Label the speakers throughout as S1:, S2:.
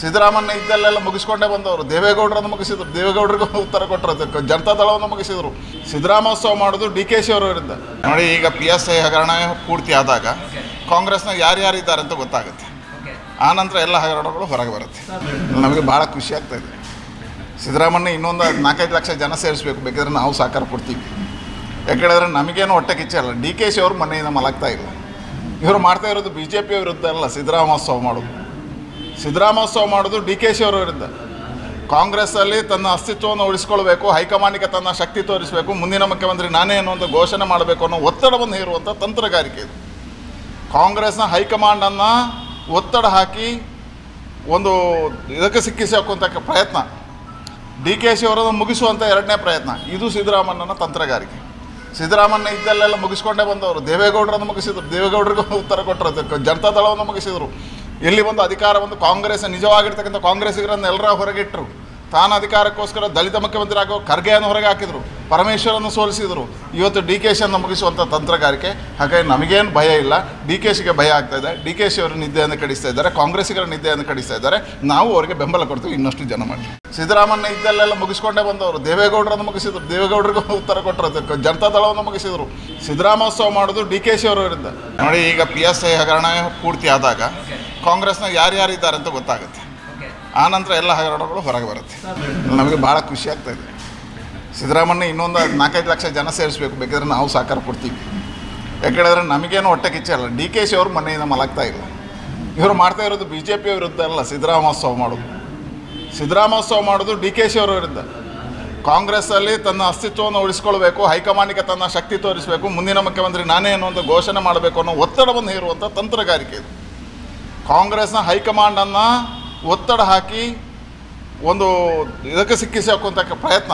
S1: ಸಿದ್ದರಾಮಯ್ಯ ಇದ್ದಲ್ಲೆಲ್ಲ ಮುಗಿಸ್ಕೊಂಡೇ ಬಂದವರು ದೇವೇಗೌಡರನ್ನು ಮುಗಿಸಿದ್ರು ದೇವೇಗೌಡರಿಗೂ ಉತ್ತರ ಕೊಟ್ಟರು ಅದಕ್ಕೆ ಜನತಾ ದಳವನ್ನು ಮುಗಿಸಿದ್ರು ಸಿದ್ದರಾಮೋತ್ಸವ ಮಾಡೋದು ಡಿ ಕೆ ಶಿ ಅವರ ವಿರುದ್ಧ ನೋಡಿ ಈಗ ಪಿ ಎಸ್ ಐ ಹಗರಣ ಪೂರ್ತಿ ಆದಾಗ ಕಾಂಗ್ರೆಸ್ನಾಗ ಯಾರ್ಯಾರು ಇದ್ದಾರೆ ಅಂತ ಗೊತ್ತಾಗುತ್ತೆ ಆನಂತರ ಎಲ್ಲ ಹಗರಣಗಳು ಹೊರಗೆ ಬರುತ್ತೆ ನಮಗೆ ಭಾಳ ಖುಷಿ ಆಗ್ತಾ ಇದೆ ಸಿದ್ದರಾಮಯ್ಯ ಇನ್ನೊಂದು ನಾಲ್ಕೈದು ಲಕ್ಷ ಜನ ಸೇರಿಸ್ಬೇಕು ಬೇಕಾದ್ರೆ ನಾವು ಸಹಕಾರ ಕೊಡ್ತೀವಿ ಯಾಕಂದ್ರೆ ನಮಗೇನು ಹೊಟ್ಟೆ ಕಿಚ್ಚಲ್ಲ ಡಿ ಕೆ ಶಿ ಅವರು ಮನೆಯಿಂದ ಮಲಗ್ತಾ ಇಲ್ಲ ಇವರು ಮಾಡ್ತಾ ಇರೋದು ಬಿ ಜೆ ಪಿ ವಿರುದ್ಧ ಅಲ್ಲ ಸಿದ್ದರಾಮೋತ್ಸವ ಮಾಡೋದು ಸಿದ್ದರಾಮೋತ್ಸವ ಮಾಡೋದು ಡಿ ಕೆ ಶಿ ಅವರ ವಿರುದ್ಧ ಕಾಂಗ್ರೆಸ್ಸಲ್ಲಿ ತನ್ನ ಅಸ್ತಿತ್ವವನ್ನು ಉಳಿಸ್ಕೊಳ್ಬೇಕು ಹೈಕಮಾಂಡ್ಗೆ ತನ್ನ ಶಕ್ತಿ ತೋರಿಸಬೇಕು ಮುಂದಿನ ಮುಖ್ಯಮಂತ್ರಿ ನಾನೇ ಅನ್ನುವಂಥ ಘೋಷಣೆ ಮಾಡಬೇಕು ಅನ್ನೋ ಒತ್ತಡವನ್ನು ಹೇರುವಂಥ ತಂತ್ರಗಾರಿಕೆ ಇದು ಕಾಂಗ್ರೆಸ್ನ ಹೈಕಮಾಂಡನ್ನು ಒತ್ತಡ ಹಾಕಿ ಒಂದು ಇದಕ್ಕೆ ಸಿಕ್ಕಿಸಿ ಹಾಕುವಂಥ ಪ್ರಯತ್ನ ಡಿ ಕೆ ಶಿ ಅವರನ್ನು ಮುಗಿಸುವಂಥ ಎರಡನೇ ಪ್ರಯತ್ನ ಇದು ಸಿದ್ದರಾಮಣ್ಣನ ತಂತ್ರಗಾರಿಕೆ ಸಿದ್ದರಾಮಯ್ಯ ಇದ್ದಲ್ಲೆಲ್ಲ ಮುಗಿಸ್ಕೊಂಡೇ ಬಂದವರು ದೇವೇಗೌಡರನ್ನು ಮುಗಿಸಿದ್ರು ದೇವೇಗೌಡರಿಗೂ ಉತ್ತರ ಕೊಟ್ಟರು ಅದಕ್ಕೆ ಜನತಾ ದಳವನ್ನು ಮುಗಿಸಿದರು ಇಲ್ಲಿ ಒಂದು ಅಧಿಕಾರ ಒಂದು ಕಾಂಗ್ರೆಸ್ ನಿಜವಾಗಿರ್ತಕ್ಕಂಥ ಕಾಂಗ್ರೆಸ್ಸಿಗರನ್ನು ಎಲ್ಲರ ಹೊರಗಿಟ್ಟರು ತಾನು ಅಧಿಕಾರಕ್ಕೋಸ್ಕರ ದಲಿತ ಮುಖ್ಯಮಂತ್ರಿ ಆಗೋ ಖರ್ಗೆಯನ್ನು ಹೊರಗೆ ಹಾಕಿದರು ಪರಮೇಶ್ವರನ್ನು ಸೋಲಿಸಿದರು ಇವತ್ತು ಡಿ ಕೆ ಶಿಯನ್ನು ಮುಗಿಸುವಂಥ ತಂತ್ರಗಾರಿಕೆ ಹಾಗಾಗಿ ನಮಗೇನು ಭಯ ಇಲ್ಲ ಡಿ ಕೆ ಶಿಗೆ ಭಯ ಆಗ್ತಾ ಇದೆ ಡಿ ಕೆ ಶಿ ಅವರ ನಿದ್ದೆಯನ್ನು ಕಡಿಸ್ತಾ ಇದ್ದಾರೆ ಕಾಂಗ್ರೆಸ್ಸಿಗರ ನಿದ್ದೆಯನ್ನು ಕಡಿಸ್ತಾ ಇದ್ದಾರೆ ನಾವು ಅವರಿಗೆ ಬೆಂಬಲ ಕೊಡ್ತೀವಿ ಇನ್ನಷ್ಟು ಜನ ಮಾಡಿ ಸಿದ್ದರಾಮಯ್ಯ ಇದ್ದಲ್ಲೆಲ್ಲ ಮುಗಿಸ್ಕೊಂಡೇ ಬಂದವರು ದೇವೇಗೌಡರನ್ನು ಮುಗಿಸಿದ್ರು ದೇವೇಗೌಡರಿಗೂ ಉತ್ತರ ಕೊಟ್ಟರು ಅದಕ್ಕೆ ಜನತಾ ದಳವನ್ನು ಮುಗಿಸಿದರು ಸಿದ್ದರಾಮೋತ್ಸವ ಮಾಡೋದು ಡಿ ಕೆ ಶಿ ಅವರ ವಿರುದ್ಧ ನೋಡಿ ಈಗ ಪಿ ಎಸ್ ಐ ಹಗರಣ ಪೂರ್ತಿ ಆದಾಗ ಕಾಂಗ್ರೆಸ್ನಾಗ ಯಾರ್ಯಾರು ಇದ್ದಾರೆ ಅಂತ ಗೊತ್ತಾಗುತ್ತೆ ಆನಂತರ ಎಲ್ಲ ಹಗರಣಗಳು ಹೊರಗೆ ಬರುತ್ತೆ ನಮಗೆ ಭಾಳ ಖುಷಿ ಆಗ್ತಾ ಇದೆ ಸಿದ್ದರಾಮಯ್ಯ ಇನ್ನೊಂದು ನಾಲ್ಕೈದು ಲಕ್ಷ ಜನ ಸೇರಿಸ್ಬೇಕು ಬೇಕಾದ್ರೆ ನಾವು ಸಹಕಾರ ಕೊಡ್ತೀವಿ ಯಾಕಂದ್ರೆ ನಮಗೇನು ಹೊಟ್ಟೆ ಕಿಚ್ಚಲ್ಲ ಡಿ ಕೆ ಶಿ ಅವರು ಮನೆಯಿಂದ ಮಲಗ್ತಾ ಇಲ್ಲ ಇವರು ಮಾಡ್ತಾ ಇರೋದು ಬಿ ಜೆ ಪಿ ವಿರುದ್ಧ ಅಲ್ಲ ಸಿದ್ದರಾಮೋತ್ಸವ ಮಾಡೋದು ಸಿದ್ದರಾಮೋತ್ಸವ ಮಾಡೋದು ಡಿ ಕೆ ಶಿ ಅವರ ವಿರುದ್ಧ ಕಾಂಗ್ರೆಸ್ಸಲ್ಲಿ ತನ್ನ ಅಸ್ತಿತ್ವವನ್ನು ಉಳಿಸ್ಕೊಳ್ಬೇಕು ಹೈಕಮಾಂಡ್ಗೆ ತನ್ನ ಶಕ್ತಿ ತೋರಿಸಬೇಕು ಮುಂದಿನ ಮುಖ್ಯಮಂತ್ರಿ ನಾನೇ ಅನ್ನುವಂಥ ಘೋಷಣೆ ಮಾಡಬೇಕು ಅನ್ನೋ ಒತ್ತಡವನ್ನು ಹೇರುವಂಥ ತಂತ್ರಗಾರಿಕೆ ಇದು ಕಾಂಗ್ರೆಸ್ನ ಹೈಕಮಾಂಡನ್ನು ಒತ್ತಡ ಹಾಕಿ ಒಂದು ಇದಕ್ಕೆ ಸಿಕ್ಕಿಸಿ ಹಾಕುವಂಥ ಪ್ರಯತ್ನ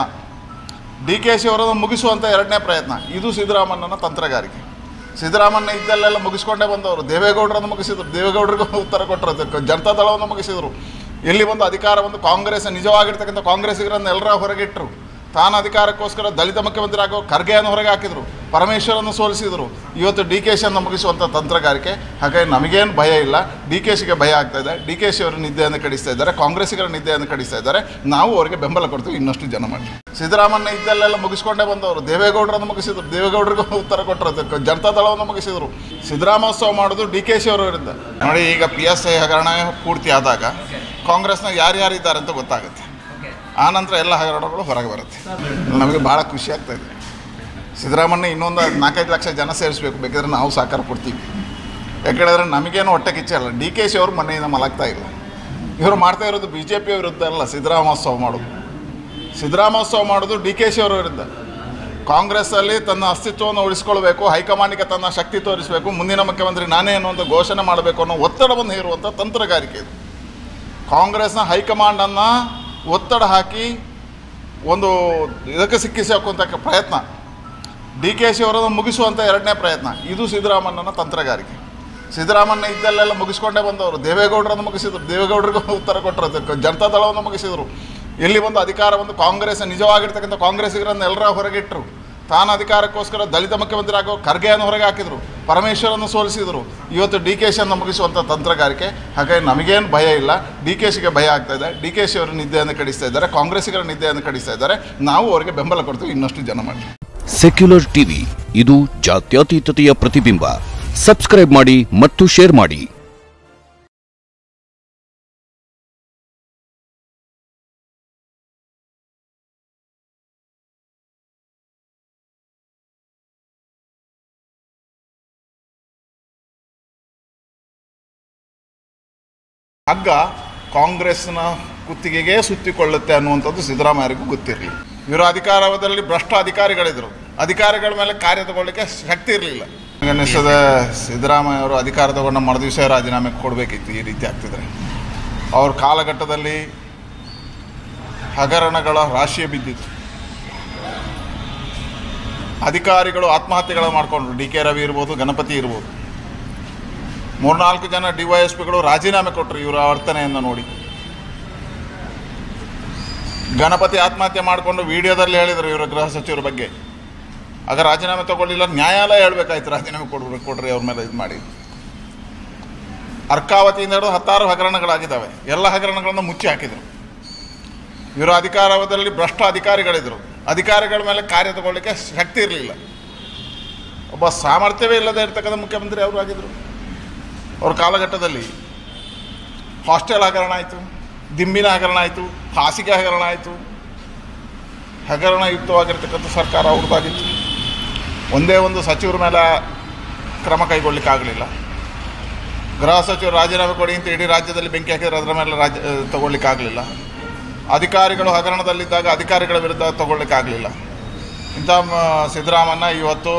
S1: ಡಿ ಕೆ ಶಿ ಅವರನ್ನು ಮುಗಿಸುವಂಥ ಎರಡನೇ ಪ್ರಯತ್ನ ಇದು ಸಿದ್ದರಾಮಣ್ಣನ ತಂತ್ರಗಾರಿಕೆ ಸಿದ್ದರಾಮಯ್ಯ ಇದ್ದಲ್ಲೆಲ್ಲ ಮುಗಿಸ್ಕೊಂಡೇ ಬಂದವರು ದೇವೇಗೌಡರನ್ನು ಮುಗಿಸಿದ್ರು ದೇವೇಗೌಡರಿಗೂ ಉತ್ತರ ಕೊಟ್ಟರು ಅದಕ್ಕೆ ಜನತಾ ದಳವನ್ನು ಮುಗಿಸಿದರು ಇಲ್ಲಿ ಒಂದು ಅಧಿಕಾರ ಒಂದು ಕಾಂಗ್ರೆಸ್ ನಿಜವಾಗಿರ್ತಕ್ಕಂಥ ಕಾಂಗ್ರೆಸ್ಸಿಗರನ್ನು ಎಲ್ಲರ ಹೊರಗಿಟ್ಟರು ತಾನು ಅಧಿಕಾರಕ್ಕೋಸ್ಕರ ದಲಿತ ಮುಖ್ಯಮಂತ್ರಿ ಆಗೋ ಖರ್ಗೆಯನ್ನು ಹೊರಗೆ ಹಾಕಿದರು ಪರಮೇಶ್ವರನ್ನು ಸೋಲಿಸಿದರು ಇವತ್ತು ಡಿ ಕೆ ಶಿಯನ್ನು ಮುಗಿಸುವಂಥ ತಂತ್ರಗಾರಿಕೆ ಹಾಗಾಗಿ ನಮಗೇನು ಭಯ ಇಲ್ಲ ಡಿ ಕೆ ಶಿಗೆ ಭಯ ಆಗ್ತಾ ಇದೆ ಡಿ ಕೆ ಶಿ ಅವರ ನಿದ್ದೆಯನ್ನು ಕಡಿಸ್ತಾ ಇದ್ದಾರೆ ಕಾಂಗ್ರೆಸ್ಸಿಗರ ನಿದ್ದೆಯನ್ನು ಕಡಿಸ್ತಾ ಇದ್ದಾರೆ ನಾವು ಅವರಿಗೆ ಬೆಂಬಲ ಕೊಡ್ತೀವಿ ಇನ್ನಷ್ಟು ಜನ ಮಾಡಿ ಸಿದ್ದರಾಮಯ್ಯ ಇದ್ದಲ್ಲೆಲ್ಲ ಮುಗಿಸ್ಕೊಂಡೇ ಬಂದವರು ದೇವೇಗೌಡರನ್ನು ಮುಗಿಸಿದ್ರು ದೇವೇಗೌಡರಿಗೂ ಉತ್ತರ ಕೊಟ್ಟರು ಅದಕ್ಕೆ ಜನತಾ ದಳವನ್ನು ಮುಗಿಸಿದರು ಸಿದ್ದರಾಮೋತ್ಸವ ಮಾಡೋದು ಡಿ ಕೆ ಶಿ ಅವರ ವಿರುದ್ಧ ನೋಡಿ ಈಗ ಪಿ ಎಸ್ ಐ ಹಗರಣ ಪೂರ್ತಿ ಆದಾಗ ಕಾಂಗ್ರೆಸ್ನಾಗ ಯಾರ್ಯಾರು ಇದ್ದಾರೆ ಅಂತ ಗೊತ್ತಾಗುತ್ತೆ ಆನಂತರ ಎಲ್ಲ ಹಗರಣಗಳು ಹೊರಗೆ ಬರುತ್ತೆ ನಮಗೆ ಭಾಳ ಖುಷಿ ಆಗ್ತಾ ಇದೆ ಸಿದ್ದರಾಮಯ್ಯ ಇನ್ನೊಂದು ನಾಲ್ಕೈದು ಲಕ್ಷ ಜನ ಸೇರಿಸ್ಬೇಕು ಬೇಕಾದ್ರೆ ನಾವು ಸಹಕಾರ ಕೊಡ್ತೀವಿ ಯಾಕಂದ್ರೆ ನಮಗೇನು ಹೊಟ್ಟೆ ಕಿಚ್ಚಲ್ಲ ಡಿ ಕೆ ಶಿ ಅವರು ಮನೆಯಿಂದ ಮಲಗ್ತಾ ಇಲ್ಲ ಇವರು ಮಾಡ್ತಾ ಇರೋದು ಬಿ ಜೆ ಪಿ ವಿರುದ್ಧ ಅಲ್ಲ ಸಿದ್ದರಾಮೋತ್ಸವ ಮಾಡೋದು ಸಿದ್ದರಾಮೋತ್ಸವ ಮಾಡೋದು ಡಿ ಕೆ ಶಿ ಅವರ ವಿರುದ್ಧ ಕಾಂಗ್ರೆಸ್ಸಲ್ಲಿ ತನ್ನ ಅಸ್ತಿತ್ವವನ್ನು ಉಳಿಸ್ಕೊಳ್ಬೇಕು ಹೈಕಮಾಂಡ್ಗೆ ತನ್ನ ಶಕ್ತಿ ತೋರಿಸಬೇಕು ಮುಂದಿನ ಮುಖ್ಯಮಂತ್ರಿ ನಾನೇ ಅನ್ನುವಂಥ ಘೋಷಣೆ ಮಾಡಬೇಕು ಅನ್ನೋ ಒತ್ತಡವನ್ನು ಹೇರುವಂಥ ತಂತ್ರಗಾರಿಕೆ ಇದು ಕಾಂಗ್ರೆಸ್ನ ಹೈಕಮಾಂಡನ್ನು ಒತ್ತಡ ಹಾಕಿ ಒಂದು ಇದಕ್ಕೆ ಸಿಕ್ಕಿಸಿ ಹಾಕುವಂಥ ಪ್ರಯತ್ನ ಡಿ ಕೆ ಶಿ ಅವರನ್ನು ಮುಗಿಸುವಂಥ ಎರಡನೇ ಪ್ರಯತ್ನ ಇದು ಸಿದ್ದರಾಮಣ್ಣನ ತಂತ್ರಗಾರಿಕೆ ಸಿದ್ದರಾಮಯ್ಯ ಇದ್ದಲ್ಲೆಲ್ಲ ಮುಗಿಸ್ಕೊಂಡೇ ಬಂದವರು ದೇವೇಗೌಡರನ್ನು ಮುಗಿಸಿದ್ರು ದೇವೇಗೌಡರಿಗೂ ಉತ್ತರ ಕೊಟ್ಟರು ಅದಕ್ಕೆ ಜನತಾ ದಳವನ್ನು ಮುಗಿಸಿದರು ಇಲ್ಲಿ ಒಂದು ಅಧಿಕಾರ ಒಂದು ಕಾಂಗ್ರೆಸ್ ನಿಜವಾಗಿರ್ತಕ್ಕಂಥ ಕಾಂಗ್ರೆಸ್ಸಿಗರನ್ನು ಎಲ್ಲರ ಹೊರಗಿಟ್ಟರು ತಾನು ಅಧಿಕಾರಕ್ಕೋಸ್ಕರ ದಲಿತ ಮುಖ್ಯಮಂತ್ರಿ ಆಗೋ ಖರ್ಗೆಯನ್ನು ಹೊರಗೆ ಹಾಕಿದರು ಪರಮೇಶ್ವರನ್ನು ಸೋಲಿಸಿದರು ಇವತ್ತು ಡಿ ಕೆ ಶಿಯನ್ನು ಮುಗಿಸುವಂಥ ತಂತ್ರಗಾರಿಕೆ ಹಾಗಾಗಿ ನಮಗೇನು ಭಯ ಇಲ್ಲ ಡಿ ಕೆ ಶಿಗೆ ಭಯ ಆಗ್ತಾ ಇದೆ ಡಿ ಕೆ ಶಿ ಅವರ ನಿದ್ದೆಯನ್ನು ಕಡಿಸ್ತಾ ಇದ್ದಾರೆ ಕಾಂಗ್ರೆಸ್ಸಿಗರ ನಿದ್ದೆಯನ್ನು ಕಡಿಸ್ತಾ ಇದ್ದಾರೆ ನಾವು ಅವರಿಗೆ ಬೆಂಬಲ ಕೊಡ್ತೀವಿ ಇನ್ನಷ್ಟು ಜನ ಮಾಡಿ
S2: ಸೆಕ್ಯುಲರ್ ಟಿವಿ ಇದು ಜಾತ್ಯತೀತತೆಯ ಪ್ರತಿಬಿಂಬ ಸಬ್ಸ್ಕ್ರೈಬ್ ಮಾಡಿ ಮತ್ತು ಶೇರ್ ಮಾಡಿ
S1: ಹಗ್ಗ ಕಾಂಗ್ರೆಸ್ನ ಕುತ್ತಿಗೆಗೆ ಸುತ್ತಿಕೊಳ್ಳುತ್ತೆ ಅನ್ನುವಂಥದ್ದು ಸಿದ್ದರಾಮಯ್ಯರಿಗೂ ಗೊತ್ತಿರಲಿಲ್ಲ ಇವರು ಅಧಿಕಾರದಲ್ಲಿ ಭ್ರಷ್ಟ ಅಧಿಕಾರಿಗಳಿದ್ರು ಅಧಿಕಾರಿಗಳ ಮೇಲೆ ಕಾರ್ಯ ತಗೊಳ್ಳಿಕ್ಕೆ ಶಕ್ತಿ ಇರಲಿಲ್ಲ ಅನ್ನಿಸ್ತದೆ ಸಿದ್ದರಾಮಯ್ಯ ಅವರು ಅಧಿಕಾರ ತಗೊಂಡ ಮರುದಿವಸ ರಾಜೀನಾಮೆ ಕೊಡಬೇಕಿತ್ತು ಈ ರೀತಿ ಆಗ್ತಿದ್ರೆ ಅವ್ರ ಕಾಲಘಟ್ಟದಲ್ಲಿ ಹಗರಣಗಳ ರಾಶಿಯೇ ಬಿದ್ದಿತ್ತು ಅಧಿಕಾರಿಗಳು ಆತ್ಮಹತ್ಯೆಗಳು ಮಾಡಿಕೊಂಡ್ರು ಡಿ ಕೆ ರವಿ ಇರ್ಬೋದು ಗಣಪತಿ ಇರ್ಬೋದು ಮೂರ್ನಾಲ್ಕು ಜನ ಡಿ ವೈ ಎಸ್ ಪಿಗಳು ರಾಜೀನಾಮೆ ಕೊಟ್ಟರು ಇವರ ವರ್ತನೆಯನ್ನು ನೋಡಿ ಗಣಪತಿ ಆತ್ಮಹತ್ಯೆ ಮಾಡಿಕೊಂಡು ವಿಡಿಯೋದಲ್ಲಿ ಹೇಳಿದರು ಇವರ ಗೃಹ ಸಚಿವರ ಬಗ್ಗೆ ಆಗ ರಾಜೀನಾಮೆ ತಗೊಳ್ಳಿಲ್ಲ ನ್ಯಾಯಾಲಯ ಹೇಳ್ಬೇಕಾಯ್ತು ರಾಜೀನಾಮೆ ಕೊಡ್ಬೇಕು ಕೊಡ್ರಿ ಅವ್ರ ಮೇಲೆ ಇದು ಮಾಡಿ ಅರ್ಕಾವತಿಯಿಂದ ಹಿಡಿದು ಹತ್ತಾರು ಹಗರಣಗಳಾಗಿದ್ದಾವೆ ಎಲ್ಲ ಹಗರಣಗಳನ್ನು ಮುಚ್ಚಿ ಹಾಕಿದರು ಇವರು ಅಧಿಕಾರದಲ್ಲಿ ಭ್ರಷ್ಟ ಅಧಿಕಾರಿಗಳಿದ್ದರು ಅಧಿಕಾರಿಗಳ ಮೇಲೆ ಕಾರ್ಯ ತಗೊಳ್ಳಿಕ್ಕೆ ಶಕ್ತಿ ಇರಲಿಲ್ಲ ಒಬ್ಬ ಸಾಮರ್ಥ್ಯವೇ ಇಲ್ಲದೆ ಇರ್ತಕ್ಕಂಥ ಮುಖ್ಯಮಂತ್ರಿ ಅವರು ಆಗಿದ್ದರು ಅವ್ರ ಕಾಲಘಟ್ಟದಲ್ಲಿ ಹಾಸ್ಟೆಲ್ ಹಗರಣ ಆಯಿತು ದಿಂಬಿನ ಹಗರಣ ಆಯಿತು ಹಾಸಿಗೆ ಹಗರಣ ಆಯಿತು ಹಗರಣಯುಕ್ತವಾಗಿರ್ತಕ್ಕಂಥ ಸರ್ಕಾರ ಅವ್ರದ್ದಾಗಿತ್ತು ಒಂದೇ ಒಂದು ಸಚಿವರ ಮೇಲೆ ಕ್ರಮ ಕೈಗೊಳ್ಳಿಕ್ಕಾಗಲಿಲ್ಲ ಗೃಹ ಸಚಿವರು ರಾಜೀನಾಮೆ ಕೊಡಿ ಅಂತ ಇಡೀ ರಾಜ್ಯದಲ್ಲಿ ಬೆಂಕಿ ಹಾಕಿದ್ರೆ ಅದರ ಮೇಲೆ ರಾಜ್ಯ ತಗೊಳ್ಳಿಕ್ಕಾಗಲಿಲ್ಲ ಅಧಿಕಾರಿಗಳು ಹಗರಣದಲ್ಲಿದ್ದಾಗ ಅಧಿಕಾರಿಗಳ ವಿರುದ್ಧ ತಗೊಳ್ಳಿಕ್ಕಾಗಲಿಲ್ಲ ಇಂಥ ಮ- ಸಿದ್ದರಾಮಣ್ಣ ಇವತ್ತು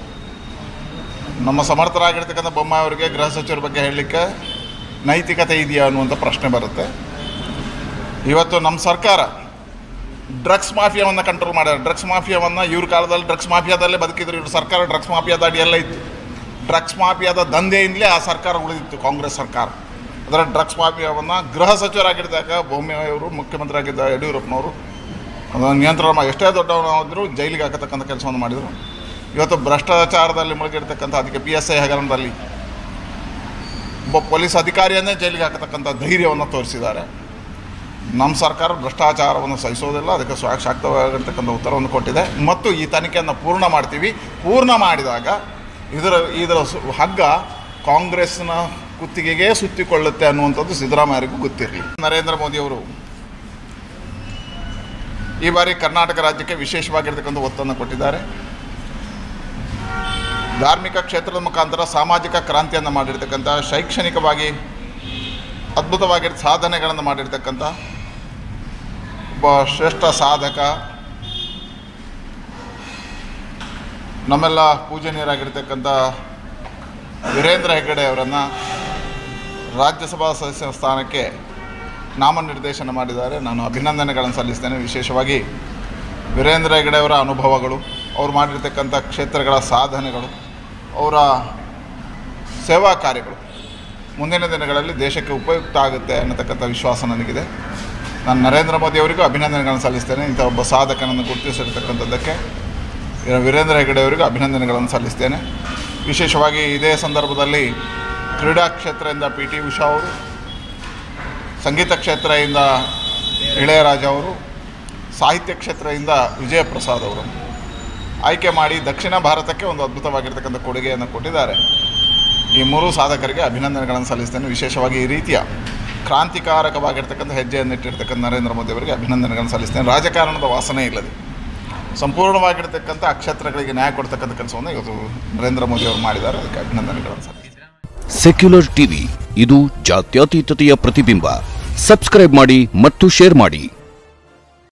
S1: ನಮ್ಮ ಸಮರ್ಥರಾಗಿರ್ತಕ್ಕಂಥ ಬೊಮ್ಮಾಯಿ ಅವರಿಗೆ ಗೃಹ ಸಚಿವರ ಬಗ್ಗೆ ಹೇಳಲಿಕ್ಕೆ ನೈತಿಕತೆ ಇದೆಯಾ ಅನ್ನುವಂಥ ಪ್ರಶ್ನೆ ಬರುತ್ತೆ ಇವತ್ತು ನಮ್ಮ ಸರ್ಕಾರ ಡ್ರಗ್ಸ್ ಮಾಫಿಯಾವನ್ನು ಕಂಟ್ರೋಲ್ ಮಾಡ್ಯಾರ ಡ್ರಗ್ಸ್ ಮಾಫಿಯಾವನ್ನು ಇವ್ರ ಕಾಲದಲ್ಲಿ ಡ್ರಗ್ಸ್ ಮಾಫಿಯಾದಲ್ಲೇ ಬದುಕಿದ್ರು ಇವ್ರ ಸರ್ಕಾರ ಡ್ರಗ್ಸ್ ಮಾಫಿಯಾದ ಅಡಿಯೆಲ್ಲ ಇತ್ತು ಡ್ರಗ್ಸ್ ಮಾಫಿಯಾದ ದಂಧೆಯಿಂದಲೇ ಆ ಸರ್ಕಾರ ಉಳಿದಿತ್ತು ಕಾಂಗ್ರೆಸ್ ಸರ್ಕಾರ ಅದರ ಡ್ರಗ್ಸ್ ಮಾಫಿಯಾವನ್ನು ಗೃಹ ಸಚಿವರಾಗಿದ್ದಾಗ ಬೊಮ್ಮೆಯವರು ಮುಖ್ಯಮಂತ್ರಿ ಆಗಿದ್ದ ಯಡಿಯೂರಪ್ಪನವರು ಅದನ್ನು ನಿಯಂತ್ರಣ ಮಾಡಿ ಎಷ್ಟೇ ದೊಡ್ಡವನಾದರೂ ಜೈಲಿಗೆ ಹಾಕತಕ್ಕಂಥ ಕೆಲಸವನ್ನು ಮಾಡಿದರು ಇವತ್ತು ಭ್ರಷ್ಟಾಚಾರದಲ್ಲಿ ಮುಳುಗಿರ್ತಕ್ಕಂಥ ಅದಕ್ಕೆ ಪಿ ಎಸ್ ಐ ಹಗರಣದಲ್ಲಿ ಒಬ್ಬ ಪೊಲೀಸ್ ಅಧಿಕಾರಿಯನ್ನೇ ಜೈಲಿಗೆ ಹಾಕತಕ್ಕಂಥ ಧೈರ್ಯವನ್ನು ತೋರಿಸಿದ್ದಾರೆ ನಮ್ಮ ಸರ್ಕಾರ ಭ್ರಷ್ಟಾಚಾರವನ್ನು ಸಹಿಸೋದಿಲ್ಲ ಅದಕ್ಕೆ ಸಾಕ್ಷಾಕ್ತವಾಗಿರ್ತಕ್ಕಂಥ ಉತ್ತರವನ್ನು ಕೊಟ್ಟಿದೆ ಮತ್ತು ಈ ತನಿಖೆಯನ್ನು ಪೂರ್ಣ ಮಾಡ್ತೀವಿ ಪೂರ್ಣ ಮಾಡಿದಾಗ ಇದರ ಇದರ ಸು- ಹಗ್ಗ ಕಾಂಗ್ರೆಸ್ನ ಕುತ್ತಿಗೆಗೆ ಸುತ್ತಿಕೊಳ್ಳುತ್ತೆ ಅನ್ನುವಂಥದ್ದು ಸಿದ್ದರಾಮಯ್ಯರಿಗೂ ಗೊತ್ತಿರಲಿ ನರೇಂದ್ರ ಮೋದಿಯವರು ಈ ಬಾರಿ ಕರ್ನಾಟಕ ರಾಜ್ಯಕ್ಕೆ ವಿಶೇಷವಾಗಿರ್ತಕ್ಕಂಥ ಒತ್ತನ್ನು ಕೊಟ್ಟಿದ್ದಾರೆ ಧಾರ್ಮಿಕ ಕ್ಷೇತ್ರದ ಮುಖಾಂತರ ಸಾಮಾಜಿಕ ಕ್ರಾಂತಿಯನ್ನು ಮಾಡಿರ್ತಕ್ಕಂಥ ಶೈಕ್ಷಣಿಕವಾಗಿ ಅದ್ಭುತವಾಗಿ ಸಾಧನೆಗಳನ್ನು ಮಾಡಿರ್ತಕ್ಕಂಥ ಒಬ್ಬ ಶ್ರೇಷ್ಠ ಸಾಧಕ ನಮ್ಮೆಲ್ಲ ಪೂಜನೀಯರಾಗಿರ್ತಕ್ಕಂಥ ವೀರೇಂದ್ರ ಹೆಗ್ಗಡೆ ಅವರನ್ನು ರಾಜ್ಯಸಭಾ ಸದಸ್ಯ ಸ್ಥಾನಕ್ಕೆ ನಾಮನಿರ್ದೇಶನ ಮಾಡಿದ್ದಾರೆ ನಾನು ಅಭಿನಂದನೆಗಳನ್ನು ಸಲ್ಲಿಸ್ತೇನೆ ವಿಶೇಷವಾಗಿ ವೀರೇಂದ್ರ ಹೆಗ್ಗಡೆ ಅವರ ಅನುಭವಗಳು ಅವ್ರು ಮಾಡಿರ್ತಕ್ಕಂಥ ಕ್ಷೇತ್ರಗಳ ಸಾಧನೆಗಳು ಅವರ ಸೇವಾ ಕಾರ್ಯಗಳು ಮುಂದಿನ ದಿನಗಳಲ್ಲಿ ದೇಶಕ್ಕೆ ಉಪಯುಕ್ತ ಆಗುತ್ತೆ ಅನ್ನತಕ್ಕಂಥ ವಿಶ್ವಾಸ ನನಗಿದೆ ನಾನು ನರೇಂದ್ರ ಮೋದಿ ಅವರಿಗೂ ಅಭಿನಂದನೆಗಳನ್ನು ಸಲ್ಲಿಸ್ತೇನೆ ಇಂಥ ಒಬ್ಬ ಸಾಧಕನನ್ನು ಗುರುತಿಸಿರ್ತಕ್ಕಂಥದ್ದಕ್ಕೆ ಇನ್ನು ವೀರೇಂದ್ರ ಹೆಗಡೆ ಅವರಿಗೂ ಅಭಿನಂದನೆಗಳನ್ನು ಸಲ್ಲಿಸ್ತೇನೆ ವಿಶೇಷವಾಗಿ ಇದೇ ಸಂದರ್ಭದಲ್ಲಿ ಕ್ರೀಡಾ ಕ್ಷೇತ್ರದಿಂದ ಪಿ ಟಿ ಉಷಾ ಅವರು ಸಂಗೀತ ಕ್ಷೇತ್ರದಿಂದ ಇಳೆಯರಾಜ ಅವರು ಸಾಹಿತ್ಯ ಕ್ಷೇತ್ರದಿಂದ ವಿಜಯ ಪ್ರಸಾದ್ ಅವರು ಆಯ್ಕೆ ಮಾಡಿ ದಕ್ಷಿಣ ಭಾರತಕ್ಕೆ ಒಂದು ಅದ್ಭುತವಾಗಿರ್ತಕ್ಕಂಥ ಕೊಡುಗೆಯನ್ನು ಕೊಟ್ಟಿದ್ದಾರೆ ಈ ಮೂರು ಸಾಧಕರಿಗೆ ಅಭಿನಂದನೆಗಳನ್ನು ಸಲ್ಲಿಸ್ತೇನೆ ವಿಶೇಷವಾಗಿ ಈ ರೀತಿಯ ಕ್ರಾಂತಿಕಾರಕವಾಗಿರ್ತಕ್ಕಂಥ ಹೆಜ್ಜೆಯನ್ನು ಇಟ್ಟಿರ್ತಕ್ಕಂಥ ನರೇಂದ್ರ ಮೋದಿ ಅವರಿಗೆ ಅಭಿನಂದನೆಗಳನ್ನು ಸಲ್ಲಿಸ್ತೇನೆ ರಾಜಕಾರಣದ ವಾಸನೆ ಇಲ್ಲದೆ ಸಂಪೂರ್ಣವಾಗಿರ್ತಕ್ಕಂಥ ಆ ಕ್ಷೇತ್ರಗಳಿಗೆ ನ್ಯಾಯ ಕೊಡ್ತಕ್ಕಂಥ ಕೆಲಸವನ್ನು ಇವತ್ತು ನರೇಂದ್ರ ಮೋದಿ ಅವರು ಮಾಡಿದ್ದಾರೆ ಅದಕ್ಕೆ ಅಭಿನಂದನೆಗಳನ್ನು ಸಲ್ಲಿಸ್ತೇನೆ
S2: ಸೆಕ್ಯುಲರ್ ಟಿವಿ ಇದು ಜಾತ್ಯತೀತತೆಯ ಪ್ರತಿಬಿಂಬ ಸಬ್ಸ್ಕ್ರೈಬ್ ಮಾಡಿ ಮತ್ತು ಶೇರ್ ಮಾಡಿ